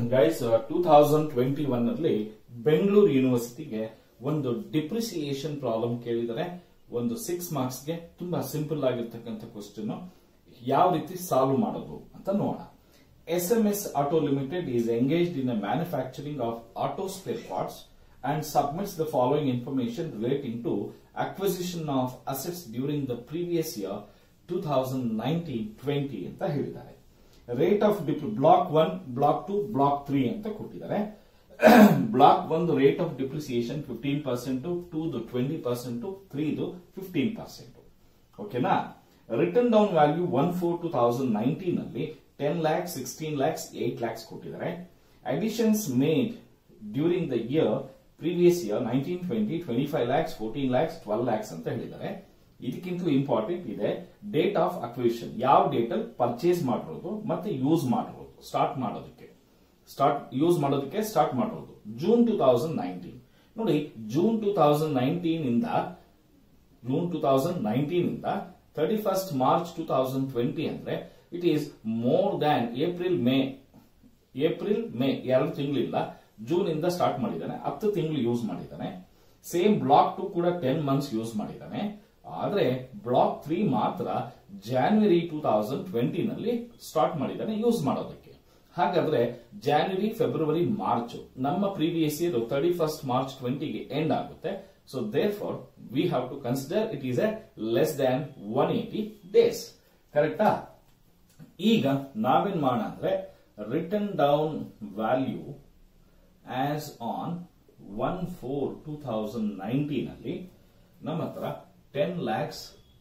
guys two thousand twenty one ಅಲ್ಲಿ ಬೆಂಗಳೂರು ಯೂನಿವರ್ಸಿಟಿಗೆ ಒಂದು depreciation problem ಕೇಳಿದರೆ ಒಂದು ಸಿಕ್ಸ್ ಮಾರ್ಕ್ಸ್ಗೆ ತುಂಬಾ ಸಿಂಪಲ್ ಆಗಿರ್ತಕ್ಕಂಥ ಕ್ವಶನ್ ಯಾವ ರೀತಿ ಸಾಲ್ವ್ ಮಾಡೋದು ಅಂತ ನೋಡೋಣ S M S auto limited is engaged in a manufacturing of auto spare parts and submits the following information relating to acquisition of assets during the previous year two thousand nineteen twenty ಅಂತ ಹೇಳಿದ್ದಾರೆ rate of block one block two block three ಅಂತ ಕೊಟ್ಟಿದ್ದಾರೆ block ಒಂದು rate of depreciation fifteen percent ಟೂದು twenty percent ತ್ರೀದು fifteen percent ಓಕೆನಾ written down value one four two thousand nineteen ಅಲ್ಲಿ ten lakhs sixteen lakhs eight lakhs ಕೊಟ್ಟಿದ್ದಾರೆ additions made during the year previous year nineteen twenty twenty five lakhs fourteen lakhs twelve lakhs ಅಂತ ಹೇಳಿದ್ದಾರೆ ಇದಕ್ಕಿಂತ important ಇದೆ date of acquisition ಯಾವ date ಅಲ್ಲಿ purchase ಮಾಡಿರೋದು ಮತ್ತೆ ಯೂಸ್ ಮಾಡಿರೋದು ಸ್ಟಾರ್ಟ್ ಮಾಡೋದಕ್ಕೆ ಸ್ಟಾರ್ಟ್ ಯೂಸ್ ಮಾಡೋದಕ್ಕೆ ಸ್ಟಾರ್ಟ್ ಮಾಡಿರೋದು ಜೂನ್ ಟೂ ತೌಸಂಡ್ ನೈನ್ಟೀನ್ ನೋಡಿ ಜೂನ್ ಟೂ ತೌಸಂಡ್ ನೈನ್ಟೀನ್ ಇಂದ ಜೂನ್ ಟೂ ತೌಸಂಡ್ ನೈನ್ಟೀನ್ ಇಂದ thirty first March two thousand twenty ಅಂದ್ರೆ it is more than April May April May ಎರಡು ತಿಂಗಳಿಲ್ಲ ಜೂನ್ ಇಂದ ಸ್ಟಾರ್ಟ್ ಮಾಡಿದ್ದಾನೆ ಹತ್ತು ತಿಂಗಳು ಯೂಸ್ ಮಾಡಿದ್ದಾನೆ ಸೇಮ್ ಬ್ಲಾಕ್ ಟು ಕೂಡ ಟೆನ್ ಮಂತ್ಸ್ ಯೂಸ್ ಮಾಡಿದ್ದಾನೆ ಆದ್ರೆ ಬ್ಲಾಕ್ ತ್ರೀ ಮಾತ್ರ ಜಾನ್ವರಿ ಟೂ ತೌಸಂಡ್ ಟ್ವೆಂಟಿ ನಲ್ಲಿ ಸ್ಟಾರ್ಟ್ ಮಾಡಿದ್ದಾನೆ ಯೂಸ್ ಮಾಡೋದಕ್ಕೆ ಹಾಗಾದ್ರೆ ಜಾನ್ವರಿ ಫೆಬ್ರವರಿ ಮಾರ್ಚ್ ನಮ್ಮ previous year thirty first March ಟ್ವೆಂಟಿಗೆ ಎಂಡ್ ಆಗುತ್ತೆ so therefore we have to consider it is a less than one eighty days ಕರೆಕ್ಟಾ ಈಗ ನಾವೇನ್ ಮಾಡೋಣ ಅಂದ್ರೆ written down value as on one four two thousand nineteen ಅಲ್ಲಿ ನಮ್ಮ ಹತ್ರ ten lakhs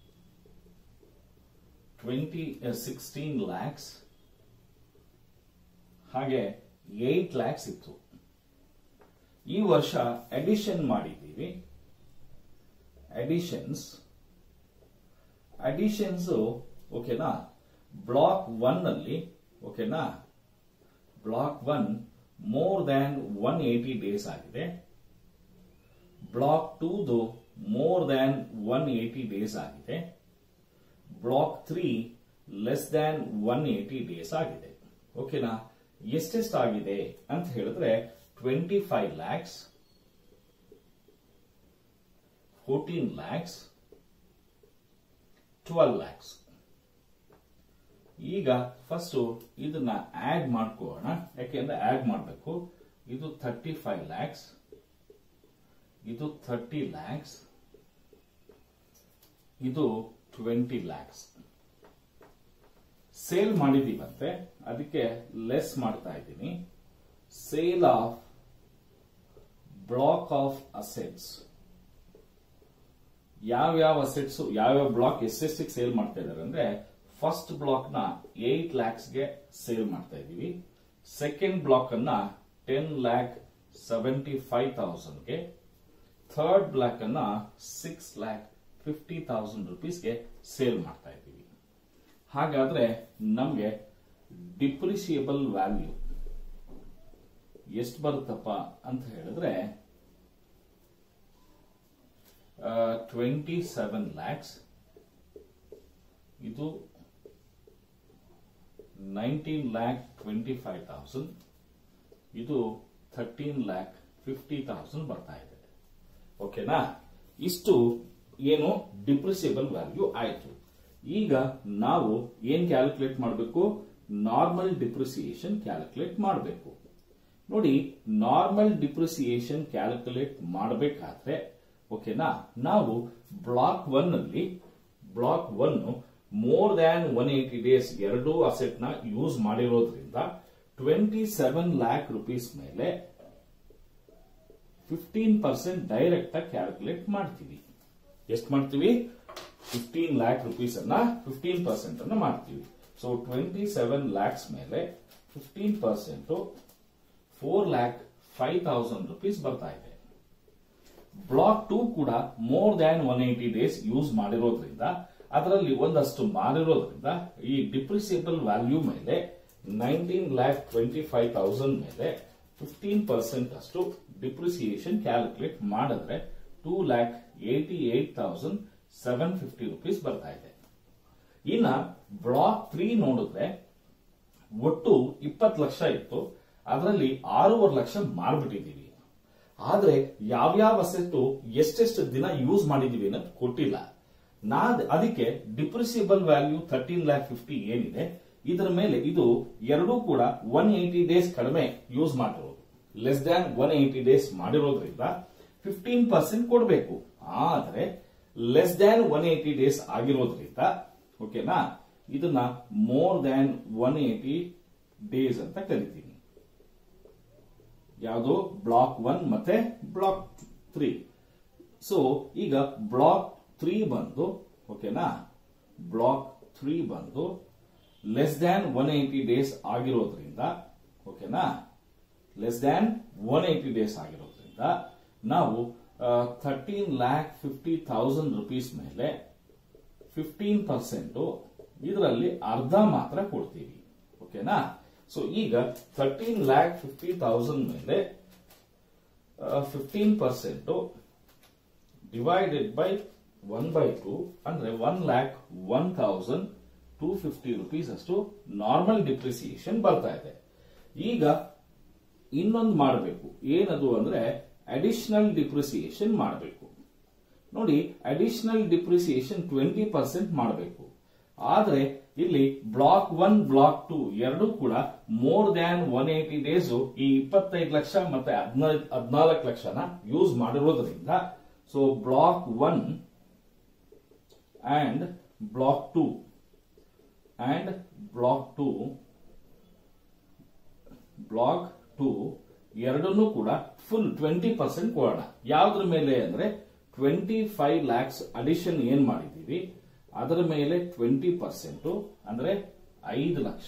twenty sixteen lakhs ಹಾಗೆ ಏಟ್ ಲ್ಯಾಕ್ಸ್ ಇತ್ತು ಈ ವರ್ಷ ಅಡಿಷನ್ ಮಾಡಿದ್ದೀವಿ ಅಡಿಷನ್ಸ್ ಅಡಿಷನ್ಸ್ ಓಕೆನಾ ಬ್ಲಾಕ್ ಒನ್ ಅಲ್ಲಿ ಓಕೆನಾ block one more than one eighty days ಆಗಿದೆ ಬ್ಲಾಕ್ ಟೂದು more than one eighty days ಆಗಿದೆ block three less than one eighty days ಆಗಿದೆ ಓಕೆನಾ ಎಷ್ಟೆಷ್ಟಾಗಿದೆ ಅಂತ ಹೇಳಿದ್ರೆ twenty five lakhs fourteen lakhs twelve lakhs ಈಗ ಫಸ್ಟ್ ಇದನ್ನ ಆಡ್ ಮಾಡ್ಕೋಣ ಯಾಕೆಂದ್ರೆ ಆಡ್ ಮಾಡಬೇಕು ಇದು ಥರ್ಟಿ ಫೈವ್ ಲ್ಯಾಕ್ಸ್ ಇದು ಥರ್ಟಿ ಲ್ಯಾಕ್ಸ್ ಇದು ಟ್ವೆಂಟಿ ಲ್ಯಾಕ್ಸ್ ಸೇಲ್ ಮಾಡಿದೀವಂತೆ ಅದಕ್ಕೆ ಲೆಸ್ ಮಾಡ್ತಾ ಇದ್ದೀನಿ sale of block of assets ಯಾವ್ಯಾವ ಅಸೆಟ್ಸ್ ಯಾವ್ಯಾವ ಬ್ಲಾಕ್ ಎಷ್ಟೆಷ್ಟಿಗೆ ಸೇಲ್ ಮಾಡ್ತಾ ಇದಾರೆ ಅಂದ್ರೆ ಫಸ್ಟ್ ಬ್ಲಾಕ್ ನ ಏಟ್ ಲ್ಯಾಕ್ಸ್ಗೆ ಸೇಲ್ ಮಾಡ್ತಾ ಇದೀವಿ ಸೆಕೆಂಡ್ ಬ್ಲಾಕ್ ಅನ್ನ ಟೆನ್ ಲ್ಯಾಕ್ ಸೆವೆಂಟಿ ಫೈವ್ ತೌಸಂಡ್ಗೆ ಥರ್ಡ್ ಬ್ಲಾಕ್ ಅನ್ನ ಸಿಕ್ಸ್ ಲ್ಯಾಕ್ ಫಿಫ್ಟಿ ತೌಸಂಡ್ ರುಪೀಸ್ಗೆ ಸೇಲ್ ಮಾಡ್ತಾ ಇದ್ದೀವಿ ಹಾಗಾದ್ರೆ ನಮಗೆ ಡಿಪ್ರಿಸಿಯಬಲ್ ವ್ಯಾಲ್ಯೂ ಎಷ್ಟು ಬರುತ್ತಪ್ಪ ಅಂತ ಹೇಳಿದ್ರೆ ಟ್ವೆಂಟಿ ಸೆವೆನ್ ಲ್ಯಾಕ್ಸ್ ಇದು nineteen lakh twenty five thousand ಇದು ಥರ್ಟೀನ್ ಲ್ಯಾಕ್ ಫಿಫ್ಟಿ ತೌಸಂಡ್ ಬರ್ತಾ ಇದೆ ಓಕೆನಾ ಇಷ್ಟು ಏನು ಡಿಪ್ರಿಸಿಯಬಲ್ ವ್ಯಾಲ್ಯೂ ಆಯ್ತು ಈಗ ನಾವು ಏನ್ ಕ್ಯಾಲ್ಕುಲೇಟ್ ಮಾಡಬೇಕು ನಾರ್ಮಲ್ ಡಿಪ್ರಿಸಿಯೇಷನ್ ಕ್ಯಾಲ್ಕುಲೇಟ್ ಮಾಡಬೇಕು ನೋಡಿ ನಾರ್ಮಲ್ ಡಿಪ್ರಿಸಿಯೇಷನ್ ಕ್ಯಾಲ್ಕುಲೇಟ್ ಮಾಡಬೇಕಾದ್ರೆ ಓಕೆನಾ ನಾವು ಬ್ಲಾಕ್ ಒನ್ ಅಲ್ಲಿ block one more than one eighty days ಎರಡೂ ಅಸೆಟ್ ನ ಯೂಸ್ ಮಾಡಿರೋದ್ರಿಂದ ಟ್ವೆಂಟಿ ಸೆವೆನ್ ಲ್ಯಾಕ್ ರುಪೀಸ್ ಮೇಲೆ ಫಿಫ್ಟೀನ್ ಪರ್ಸೆಂಟ್ ಡೈರೆಕ್ಟ್ ಆಗಿ ಕ್ಯಾಲ್ಕುಲೇಟ್ ಮಾಡ್ತೀವಿ ಎಷ್ಟು ಮಾಡ್ತೀವಿ ಫಿಫ್ಟೀನ್ ಲ್ಯಾಕ್ ರುಪೀಸ್ ಅನ್ನ ಫಿಫ್ಟೀನ್ ಪರ್ಸೆಂಟ್ ಅನ್ನ ಮಾಡ್ತೀವಿ ಸೊ ಟ್ವೆಂಟಿ ಸೆವೆನ್ ಲ್ಯಾಕ್ಸ್ ಮೇಲೆ fifteen percent four lakh five thousand rupees ಬರ್ತಾ ಇದೆ ಬ್ಲಾಕ್ ಟೂ ಕೂಡ more than one eighty days use ಮಾಡಿರೋದ್ರಿಂದ ಅದರಲ್ಲಿ ಒಂದಷ್ಟು ಮಾರಿರೋದ್ರಿಂದ ಈ ಡಿಪ್ರಿಸಿಯಬಲ್ ವ್ಯಾಲ್ಯೂ ಮೇಲೆ nineteen lakh twenty five thousand ಮೇಲೆ ಫಿಫ್ಟೀನ್ ಪರ್ಸೆಂಟ್ ಅಷ್ಟು ಡಿಪ್ರಿಸಿಯೇಷನ್ ಕ್ಯಾಲ್ಕುಲೇಟ್ ಮಾಡಿದ್ರೆ two lakh eighty eight thousand seven fifty rupees ಬರ್ತಾ ಇದೆ ಇನ್ನ ಬ್ಲಾಕ್ ತ್ರೀ ನೋಡಿದ್ರೆ ಒಟ್ಟು ಇಪ್ಪತ್ತು ಲಕ್ಷ ಇತ್ತು ಅದರಲ್ಲಿ ಆರೂವರೆ ಲಕ್ಷ ಮಾರ್ಬಿಟ್ಟಿದೀವಿ ಆದ್ರೆ ಯಾವ್ಯಾವ ಅಸೆಟ್ ಎಷ್ಟೆಷ್ಟು ದಿನ ಯೂಸ್ ಮಾಡಿದೀವಿ ಅನ್ನೋದು ಕೊಟ್ಟಿಲ್ಲ ನಾ ಅದಕ್ಕೆ depreciable value thirteen lakh fifty ಏನಿದೆ ಇದರ ಮೇಲೆ ಇದು ಎರಡೂ ಕೂಡ ಒನ್ ಏಟಿ ಡೇಸ್ ಕಡಿಮೆ ಯೂಸ್ ಮಾಡಿರೋದು less than one eighty days ಮಾಡಿರೋದ್ರಿಂದ ಫಿಫ್ಟೀನ್ ಪರ್ಸೆಂಟ್ ಕೊಡಬೇಕು ಆದ್ರೆ less than one eighty days ಆಗಿರೋದ್ರಿಂದ ಓಕೆನಾ ಇದನ್ನ more than one eighty days ಅಂತ ಕರಿತೀನಿ ಯಾವುದು ಬ್ಲಾಕ್ ಒನ್ ಮತ್ತೆ ಬ್ಲಾಕ್ ತ್ರೀ ಸೊ ಈಗ ಬ್ಲಾಕ್ ತ್ರೀ ಬಂದು ಓಕೆನಾ ಬ್ಲಾಕ್ ತ್ರೀ ಬಂದು less than one eighty days ಆಗಿರೋದ್ರಿಂದ ಓಕೆನಾ less than one eighty days ಆಗಿರೋದ್ರಿಂದ ನಾವು thirteen lakh fifty thousand rupees ಮೇಲೆ ಫಿಫ್ಟೀನ್ ಪರ್ಸೆಂಟ್ ಇದರಲ್ಲಿ ಅರ್ಧ ಮಾತ್ರ ಕೊಡ್ತೀವಿ ಓಕೆನಾ ಸೊ ಈಗ ಥರ್ಟೀನ್ ಲ್ಯಾಕ್ ಫಿಫ್ಟಿ ಥೌಸಂಡ್ ಮೇಲೆ fifteen percent divided by one by two ಅಂದ್ರೆ one lakh one thousand two fifty rupees ಅಷ್ಟು ನಾರ್ಮಲ್ ಡಿಪ್ರಿಸಿಯೇಷನ್ ಬರ್ತಾ ಇದೆ ಈಗ ಇನ್ನೊಂದು ಮಾಡಬೇಕು ಏನದು ಅಂದ್ರೆ ಅಡಿಷನಲ್ ಡಿಪ್ರಿಸಿಯೇಷನ್ ಮಾಡಬೇಕು ನೋಡಿ ಅಡಿಷನಲ್ ಡಿಪ್ರಿಸಿಯೇಷನ್ ಟ್ವೆಂಟಿ ಪರ್ಸೆಂಟ್ ಮಾಡಬೇಕು ಆದ್ರೆ ಇಲ್ಲಿ ಬ್ಲಾಕ್ ಒನ್ ಬ್ಲಾಕ್ ಟು ಎರಡೂ ಕೂಡ more than one eighty days ಈ ಇಪ್ಪತ್ತೈದು ಲಕ್ಷ ಮತ್ತೆ ಹದಿನಾಲ್ಕು ಲಕ್ಷನ ಯೂಸ್ ಮಾಡಿರೋದ್ರಿಂದ so block one and block two and block two block two ಎರಡನ್ನೂ ಕೂಡ ಫುಲ್ ಟ್ವೆಂಟಿ ಪರ್ಸೆಂಟ್ ಕೊಡೋಣ ಯಾವ್ದ್ರ ಮೇಲೆ ಅಂದ್ರೆ ಟ್ವೆಂಟಿ ಫೈವ್ ಲ್ಯಾಕ್ಸ್ ಅಡಿಷನ್ ಏನ್ ಮಾಡಿದೀವಿ ಅದರ ಮೇಲೆ ಟ್ವೆಂಟಿ ಪರ್ಸೆಂಟ್ ಅಂದ್ರೆ ಐದು ಲಕ್ಷ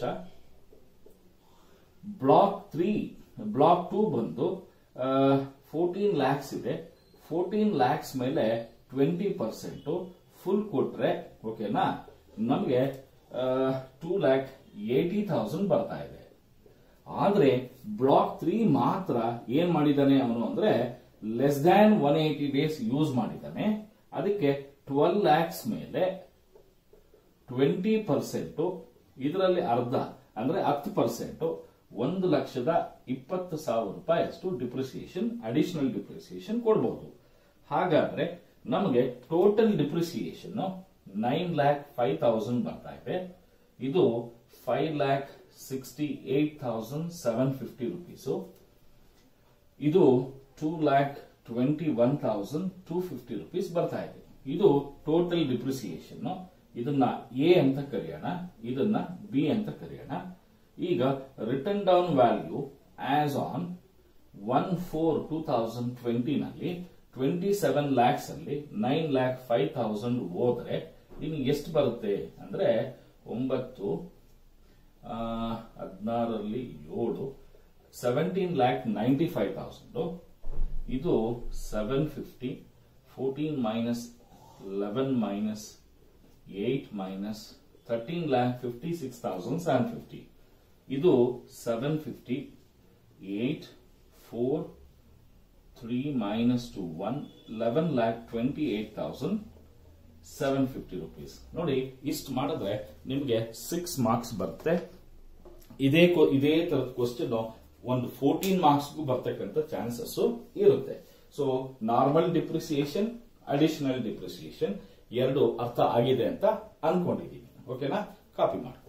ಬ್ಲಾಕ್ ತ್ರೀ ಬ್ಲಾಕ್ ಟೂ ಬಂದು ಫೋರ್ಟೀನ್ ಲ್ಯಾಕ್ಸ್ ಇದೆ ಫೋರ್ಟೀನ್ ಲ್ಯಾಕ್ಸ್ ಮೇಲೆ ಟ್ವೆಂಟಿ ಪರ್ಸೆಂಟ್ ಫುಲ್ ಕೊಟ್ರೆ ಓಕೆನಾ ನಮಗೆ ಟೂ ಲ್ಯಾಕ್ ಏಟಿ ಥೌಸಂಡ್ ಬರ್ತಾ ಇದೆ ಆದ್ರೆ ಬ್ಲಾಕ್ ತ್ರೀ ಮಾತ್ರ ಏನ್ ಮಾಡಿದಾನೆ ಅವನು ಅಂದ್ರೆ less than one eighty days use ಮಾಡಿದ್ದಾನೆ ಅದಕ್ಕೆ ಟ್ವೆಲ್ ಲ್ಯಾಕ್ಸ್ ಮೇಲೆ ಟ್ವೆಂಟಿ ಪರ್ಸೆಂಟ್ ಇದರಲ್ಲಿ ಅರ್ಧ ಅಂದ್ರೆ ಹತ್ತು ಪರ್ಸೆಂಟ್ ಒಂದು ಲಕ್ಷದ ಇಪ್ಪತ್ತು ಸಾವಿರ ರೂಪಾಯಿ ಅಷ್ಟು ಡಿಪ್ರಿಸಿಯೇಷನ್ ಅಡಿಷನಲ್ ಡಿಪ್ರಿಸಿಯೇಷನ್ ಕೊಡಬಹುದು ಹಾಗಾದ್ರೆ ನಮಗೆ total depreciation nine lakh five thousand ಬರ್ತಾ ಇದೆ ಇದು five lakh sixty eight thousand seven fifty rupees ಇದು two lakh twenty one thousand two fifty rupees ಬರ್ತಾ ಇದೆ ಇದು ಟೋಟಲ್ ಡಿಪ್ರಿಸಿಯೇಷನ್ ಇದನ್ನ ಎ ಅಂತ ಕರೆಯೋಣ ಇದನ್ನ ಬಿ ಅಂತ ಕರೆಯೋಣ ಈಗ written down value as on one four two thousand twenty ನಲ್ಲಿ ಟ್ವೆಂಟಿ ಸೆವೆನ್ ಲ್ಯಾಕ್ಸ್ ಅಲ್ಲಿ ನೈನ್ ಲ್ಯಾಕ್ ಫೈವ್ ತೌಸಂಡ್ ಹೋದ್ರೆ ಇನ್ನು ಎಷ್ಟು ಬರುತ್ತೆ ಅಂದ್ರೆ ಒಂಬತ್ತು ಹದಿನಾರರಲ್ಲಿ ಏಳು seventeen lakh ninety five thousand ಇದು seven fifty fourteen minus eleven minus eight minus thirteen lakh fifty six thousand seven fifty ಇದು seven fifty eight four three minus two one eleven lakh twenty eight thousand seven fifty rupees ನೋಡಿ ಇಷ್ಟು ಮಾಡಿದ್ರೆ ನಿಮಗೆ six marks ಬರುತ್ತೆ ಇದೇ ಕೊ- ಇದೇ ತರದ ಕ್ವಶನ್ ಒಂದು ಫೋರ್ಟೀನ್ ಮಾರ್ಕ್ಸ್ಗೂ ಬರ್ತಕ್ಕಂಥ ಚಾನ್ಸಸ್ ಇರುತ್ತೆ so normal depreciation additional depreciation ಎರಡು ಅರ್ಥ ಆಗಿದೆ ಅಂತ ಅನ್ಕೊಂಡಿದ್ದೀನಿ ಓಕೆನಾ ಕಾಪಿ ಮಾಡಿ